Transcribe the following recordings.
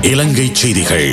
இலங்கை செய்திகள்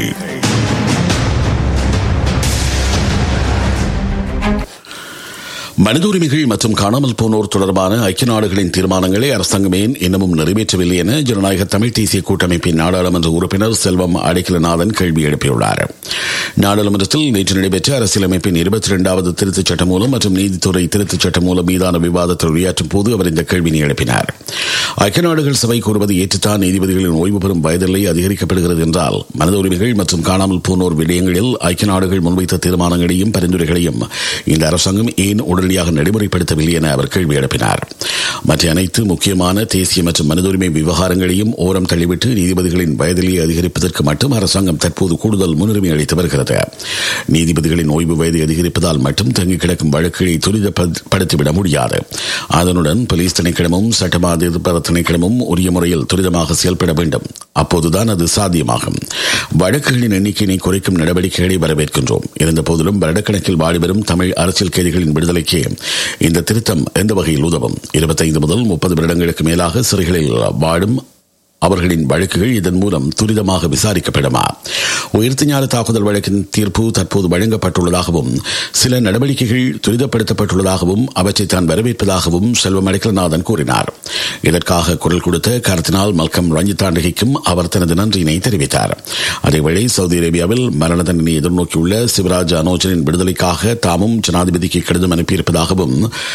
மனித உரிமைகள் மற்றும் காணாமல் போனோர் தொடர்பான ஐக்கிய நாடுகளின் தீர்மானங்களை அரசாங்கம் ஏன் இன்னமும் நிறைவேற்றவில்லை என ஜனநாயக தமிழ் தேசிய கூட்டமைப்பின் நாடாளுமன்ற உறுப்பினர் செல்வம் அடைக்கலநாதன் கேள்வி எழுப்பியுள்ளார் நாடாளுமன்றத்தில் நேற்று நடைபெற்ற அரசியலமைப்பின் இருபத்தி இரண்டாவது திருத்தச் சட்டம் மூலம் மற்றும் நீதித்துறை திருத்தச் சட்டம் மூலம் மீதான விவாதத்தில் உரையாற்றும் போது அவர் இந்த கேள்வியை எழுப்பினார் ஐக்கிய நாடுகள் சபை கூறுவது ஏற்றுத்தான் நீதிபதிகளின் ஓய்வு பெறும் வயதில்லை அதிகரிக்கப்படுகிறது என்றால் மனித உரிமைகள் மற்றும் காணாமல் போனோர் விடயங்களில் ஐக்கிய நாடுகள் முன்வைத்த தீர்மானங்களையும் பரிந்துரைகளையும் இந்த அரசாங்கம் ஏன் உடனடியாக நடைமுறைப்படுத்தவில்லை என அவர் கேள்வி எழுப்பினார் மற்ற அனைத்து முக்கியமான தேசிய மற்றும் மனித உரிமை விவகாரங்களையும் ஓரம் தள்ளிவிட்டு நீதிபதிகளின் வயதிலேயே அதிகரிப்பதற்கு மட்டும் அரசாங்கம் தற்போது கூடுதல் முன்னுரிமை அளித்து வருகிறது நீதிபதிகளின் ஓய்வு வயதை அதிகரிப்பதால் மட்டும் தங்கிக் கிடக்கும் வழக்குகளை துரிதப்படுத்திவிட முடியாது அதனுடன் போலீஸ் திணைக்களமும் சட்டமா அதிபர் திணைக்களமும் உரிய முறையில் துரிதமாக செயல்பட வேண்டும் அப்போதுதான் அது சாத்தியமாகும் வழக்குகளின் எண்ணிக்கையை குறைக்கும் நடவடிக்கைகளை வரவேற்கின்றோம் இருந்த போதிலும் வருடக்கணக்கில் வாடி வரும் தமிழ் அரசியல் கைதிகளின் விடுதலைக்கு இந்த திருத்தம் எந்த வகையில் உதவும் இருபத்தைந்து முதல் முப்பது வருடங்களுக்கு மேலாக சிறைகளில் வாடும் அவர்களின் வழக்குகள் இதன் மூலம் துரிதமாக விசாரிக்கப்படுமா உயிர்த்து ஞான தாக்குதல் வழக்கின் தீர்ப்பு தற்போது வழங்கப்பட்டுள்ளதாகவும் சில நடவடிக்கைகள் துரிதப்படுத்தப்பட்டுள்ளதாகவும் அவற்றை தான் வரவேற்பதாகவும் செல்வம் அடைக்கலநாதன் கூறினார் இதற்காக குரல் கொடுத்த கருத்தினால் மல்கம் ரஞ்சித்தாண்டகைக்கும் அவர் தனது நன்றியினை தெரிவித்தார் அதேவேளை சவுதி அரேபியாவில் மரண தண்டனை எதிர்நோக்கியுள்ள சிவராஜ் அனோஜனின் விடுதலைக்காக தாமும் ஜனாதிபதிக்கு கடிதம் அனுப்பியிருப்பதாகவும்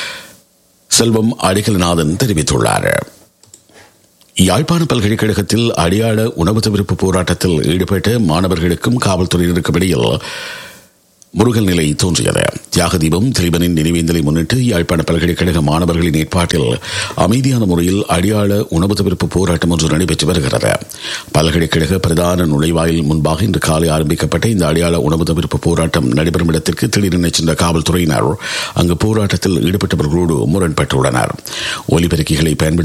செல்வம் அடைக்கலநாதன் தெரிவித்துள்ளார் யாழ்ப்பாண பல்கலைக்கழகத்தில் அடியாள உணவு தவிர்ப்பு போராட்டத்தில் ஈடுபட்ட மாணவர்களுக்கும் காவல்துறையினருக்கும் இடையில் முருகல் நிலை தோன்றியது தியாகதீபம் திலீபனின் நினைவேந்தலை முன்னிட்டு யாழ்ப்பாண பல்கலைக்கழக மாணவர்களின் ஏற்பாட்டில் அமைதியான முறையில் அடியாள உணவு தவிர்ப்பு போராட்டம் ஒன்று நடைபெற்று வருகிறது பல்கலைக்கழக பிரதான நுழைவாயில் முன்பாக இன்று காலை ஆரம்பிக்கப்பட்ட இந்த அடியாள உணவு தவிர்ப்பு போராட்டம் நடைபெறும் இடத்திற்கு திடீரென சென்ற காவல்துறையினர் அங்கு போராட்டத்தில் ஈடுபட்டவர்களோடு முரண்பட்டுள்ளனர் ஒலிபெருக்கிகளை பயன்படுத்தி